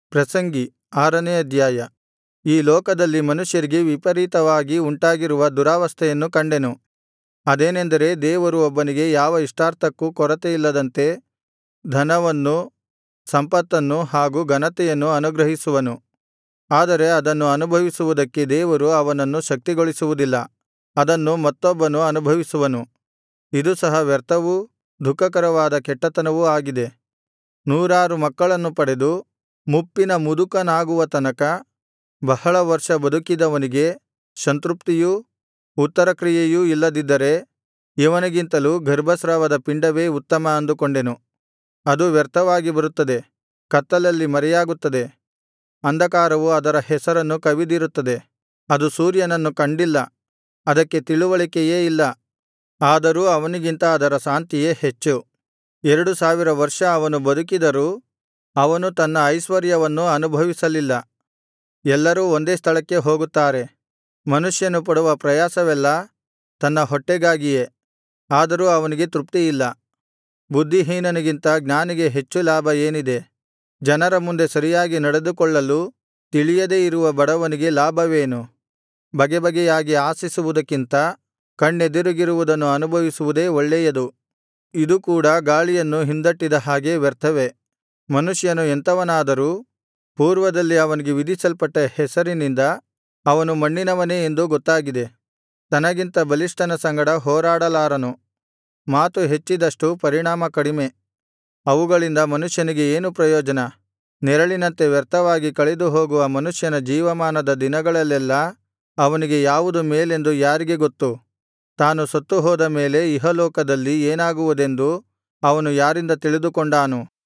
ಪ್ರಸಂಗಿ ಆರನೇ ಅಧ್ಯಾಯ ಈ ಲೋಕದಲ್ಲಿ ಮನುಷ್ಯರಿಗೆ ವಿಪರೀತವಾಗಿ ಉಂಟಾಗಿರುವ ದುರವಸ್ಥೆಯನ್ನು ಕಂಡೆನು ಅದೇನೆಂದರೆ ದೇವರು ಒಬ್ಬನಿಗೆ ಯಾವ ಇಷ್ಟಾರ್ಥಕ್ಕೂ ಕೊರತೆಯಿಲ್ಲದಂತೆ ಧನವನ್ನೂ ಸಂಪತ್ತನ್ನು ಹಾಗೂ ಘನತೆಯನ್ನು ಅನುಗ್ರಹಿಸುವನು ಆದರೆ ಅದನ್ನು ಅನುಭವಿಸುವುದಕ್ಕೆ ದೇವರು ಅವನನ್ನು ಶಕ್ತಿಗೊಳಿಸುವುದಿಲ್ಲ ಅದನ್ನು ಮತ್ತೊಬ್ಬನು ಅನುಭವಿಸುವನು ಇದು ಸಹ ವ್ಯರ್ಥವೂ ದುಃಖಕರವಾದ ಕೆಟ್ಟತನವೂ ಆಗಿದೆ ನೂರಾರು ಮಕ್ಕಳನ್ನು ಪಡೆದು ಮುಪ್ಪಿನ ಮುದುಕನಾಗುವ ತನಕ ಬಹಳ ವರ್ಷ ಬದುಕಿದವನಿಗೆ ಸಂತೃಪ್ತಿಯೂ ಉತ್ತರಕ್ರಿಯೆಯೂ ಇಲ್ಲದಿದ್ದರೆ ಇವನಿಗಿಂತಲೂ ಗರ್ಭಸ್ರಾವದ ಪಿಂಡವೇ ಉತ್ತಮ ಅಂದುಕೊಂಡೆನು ಅದು ವ್ಯರ್ಥವಾಗಿ ಬರುತ್ತದೆ ಕತ್ತಲಲ್ಲಿ ಮರೆಯಾಗುತ್ತದೆ ಅಂಧಕಾರವು ಅದರ ಹೆಸರನ್ನು ಕವಿದಿರುತ್ತದೆ ಅದು ಸೂರ್ಯನನ್ನು ಕಂಡಿಲ್ಲ ಅದಕ್ಕೆ ತಿಳಿವಳಿಕೆಯೇ ಇಲ್ಲ ಆದರೂ ಅವನಿಗಿಂತ ಅದರ ಶಾಂತಿಯೇ ಹೆಚ್ಚು ಎರಡು ಸಾವಿರ ವರ್ಷ ಅವನು ಬದುಕಿದರೂ ಅವನು ತನ್ನ ಐಶ್ವರ್ಯವನ್ನು ಅನುಭವಿಸಲಿಲ್ಲ ಎಲ್ಲರೂ ಒಂದೇ ಸ್ಥಳಕ್ಕೆ ಹೋಗುತ್ತಾರೆ ಮನುಷ್ಯನು ಪಡುವ ಪ್ರಯಾಸವೆಲ್ಲಾ ತನ್ನ ಹೊಟ್ಟೆಗಾಗಿಯೇ ಆದರೂ ಅವನಿಗೆ ತೃಪ್ತಿಯಿಲ್ಲ ಬುದ್ಧಿಹೀನನಿಗಿಂತ ಜ್ಞಾನಿಗೆ ಹೆಚ್ಚು ಲಾಭ ಏನಿದೆ ಜನರ ಮುಂದೆ ಸರಿಯಾಗಿ ನಡೆದುಕೊಳ್ಳಲು ತಿಳಿಯದೆ ಇರುವ ಬಡವನಿಗೆ ಲಾಭವೇನು ಬಗೆಬಗೆಯಾಗಿ ಆಶಿಸುವುದಕ್ಕಿಂತ ಕಣ್ಣೆದುರಿಗಿರುವುದನ್ನು ಅನುಭವಿಸುವುದೇ ಒಳ್ಳೆಯದು ಇದು ಕೂಡ ಗಾಳಿಯನ್ನು ಹಿಂದಟ್ಟಿದ ಹಾಗೆ ವ್ಯರ್ಥವೇ ಮನುಷ್ಯನು ಎಂಥವನಾದರೂ ಪೂರ್ವದಲ್ಲಿ ಅವನಿಗೆ ವಿಧಿಸಲ್ಪಟ್ಟ ಹೆಸರಿನಿಂದ ಅವನು ಮಣ್ಣಿನವನೇ ಎಂದು ಗೊತ್ತಾಗಿದೆ ತನಗಿಂತ ಬಲಿಷ್ಠನ ಸಂಗಡ ಹೋರಾಡಲಾರನು ಮಾತು ಹೆಚ್ಚಿದಷ್ಟು ಪರಿಣಾಮ ಕಡಿಮೆ ಅವುಗಳಿಂದ ಮನುಷ್ಯನಿಗೆ ಏನು ಪ್ರಯೋಜನ ನೆರಳಿನಂತೆ ವ್ಯರ್ಥವಾಗಿ ಕಳೆದುಹೋಗುವ ಮನುಷ್ಯನ ಜೀವಮಾನದ ದಿನಗಳಲ್ಲೆಲ್ಲಾ ಅವನಿಗೆ ಯಾವುದು ಮೇಲೆಂದು ಯಾರಿಗೆ ಗೊತ್ತು ತಾನು ಸತ್ತುಹೋದ ಮೇಲೆ ಇಹಲೋಕದಲ್ಲಿ ಏನಾಗುವುದೆಂದು ಅವನು ಯಾರಿಂದ ತಿಳಿದುಕೊಂಡಾನು